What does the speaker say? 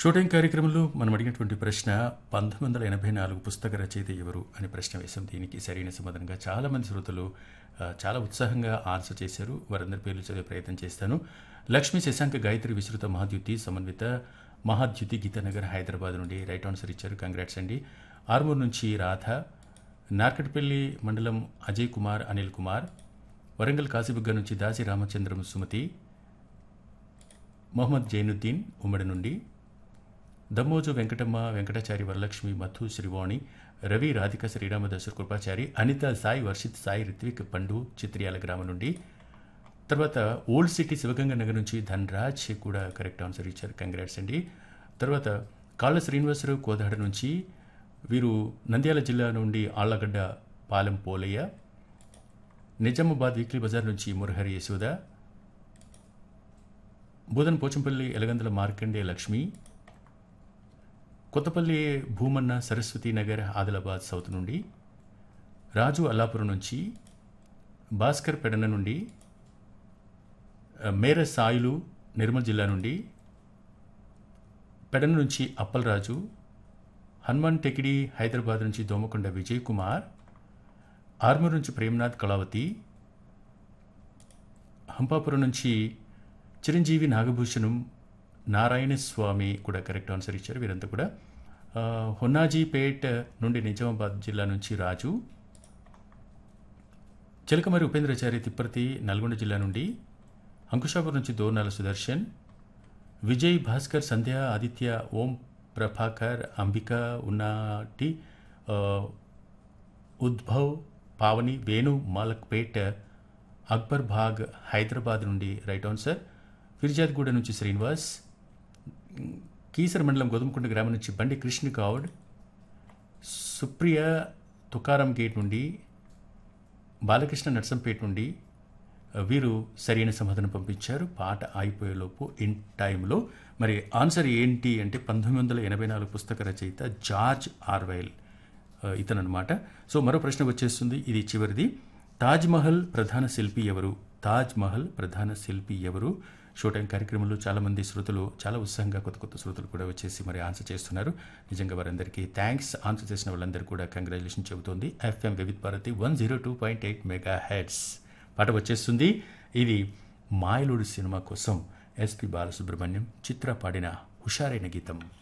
shooting కార్యక్రమంలో మనం అడిగినటువంటి ప్రశ్న పంతొమ్మిది వందల ఎనభై నాలుగు పుస్తక రచయిత ఎవరు అనే ప్రశ్న వేశాం దీనికి సరైన సమాధానంగా చాలా మంది శ్రోతలు ఆ, చాలా ఉత్సాహంగా ఆన్సర్ చేశారు వారందరి పేర్లు చదివే ప్రయత్నం చేస్తాను లక్ష్మీ శశాంక గాయత్రి విస్తృత మహాద్యుతి సమన్విత మహాద్యుతి గీతానగర్ హైదరాబాద్ నుండి రైట్ ఆన్సర్ ఇచ్చారు కంగ్రాట్స్ అండి ఆర్మూర్ నుంచి రాధ నార్కట్పల్లి మండలం అజయ్ కుమార్ అనిల్ కుమార్ వరంగల్ కాశీబుగ్గ నుంచి దాసి రామచంద్రం సుమతి మొహమ్మద్ జైనుద్దీన్ ఉమ్మడి నుండి దమ్మోజు వెంకటమ్మ వెంకటాచారి వరలక్ష్మి మధు శ్రీవాణి రవి రాధిక శ్రీరామదాసు కృపాచారి అనిత సాయి వర్షిత్ సాయి రిత్విక్ పండు చిత్రియాల గ్రామం నుండి తర్వాత ఓల్డ్ సిటీ శివగంగ నగర్ నుంచి ధన్రాజ్ కూడా కరెక్ట్ ఆన్సర్ ఇచ్చారు కంగ్రాట్స్ అండి తర్వాత కాళ్ళ శ్రీనివాసరావు కోదాడ నుంచి వీరు నంద్యాల జిల్లా నుండి ఆళ్లగడ్డ పాలెం పోలయ్య నిజామాబాద్ వీక్లీ బజార్ నుంచి మురహరి యశోద బోధన్ పోచంపల్లి ఎలగందల మార్కండే లక్ష్మి కొత్తపల్లి భూమన్న సరస్వతి నగర్ ఆదిలాబాద్ సౌత్ నుండి రాజు అల్లాపురం నుంచి భాస్కర్ పెడన నుండి ఆ, మేర సాయిలు నిర్మల్ జిల్లా నుండి పెడన నుంచి అప్పలరాజు హనుమాన్ టెకిడి హైదరాబాద్ నుంచి దోమకొండ విజయ్ కుమార్ ఆర్మూర్ నుంచి ప్రేమనాథ్ కళావతి హంపాపురం నుంచి చిరంజీవి నాగభూషణం నారాయణ స్వామి కూడా కరెక్ట్ ఆన్సర్ ఇచ్చారు వీరంతా కూడా ఆ, హొన్నాజీపేట్ నుండి నిజామాబాద్ జిల్లా నుంచి రాజు చిలకమరి ఉపేంద్రచారి తిప్పర్తి నల్గొండ జిల్లా నుండి అంకుశాపురం నుంచి దోర్నాల సుదర్శన్ విజయ్ భాస్కర్ సంధ్య ఆదిత్య ఓం ప్రభాకర్ అంబిక ఉన్నాటి ఆ, ఉద్భవ్ పావని వేణు మాలక్పేట్ అక్బర్ భాగ్ హైదరాబాద్ నుండి రైట్ ఆన్సర్ ఫిర్జాద్గూడ నుంచి శ్రీనివాస్ కీసర మండలం గోధుమకుంట గ్రామం నుంచి బండి కృష్ణ గౌడ్ సుప్రియ తుకారం గేట్ నుండి బాలకృష్ణ నర్సంపేట నుండి ఆ, వీరు సరైన సమాధానం పంపించారు పాట అయిపోయేలోపు ఇన్ టైంలో మరి ఆన్సర్ ఏంటి అంటే పంతొమ్మిది వందల ఎనభై నాలుగు పుస్తక రచయిత జార్జ్ ఆర్వైల్ ఆ, ఇతనన్నమాట సో మరో ప్రశ్న వచ్చేస్తుంది ఇది చివరిది తాజ్ మహల్ ప్రధాన శిల్పి ఎవరు తాజ్ మహల్ ప్రధాన శిల్పి ఎవరు షో టైం కార్యక్రమంలో చాలా మంది శ్రోతలు చాలా ఉత్సాహంగా కొత్త కొత్త శ్రోతలు కూడా వచ్చేసి మరి ఆన్సర్ చేస్తున్నారు నిజంగా వారందరికీ థ్యాంక్స్ ఆన్సర్ చేసిన వాళ్ళందరూ కూడా కంగ్రాచులేషన్ చెబుతోంది FM Vividh Bharati one zero two point eight mega hits పాట వచ్చేస్తుంది ఇది మాయలుడు సినిమా కోసం ఎస్పి బాలసుబ్రహ్మణ్యం చిత్ర పాడిన హుషారైన గీతం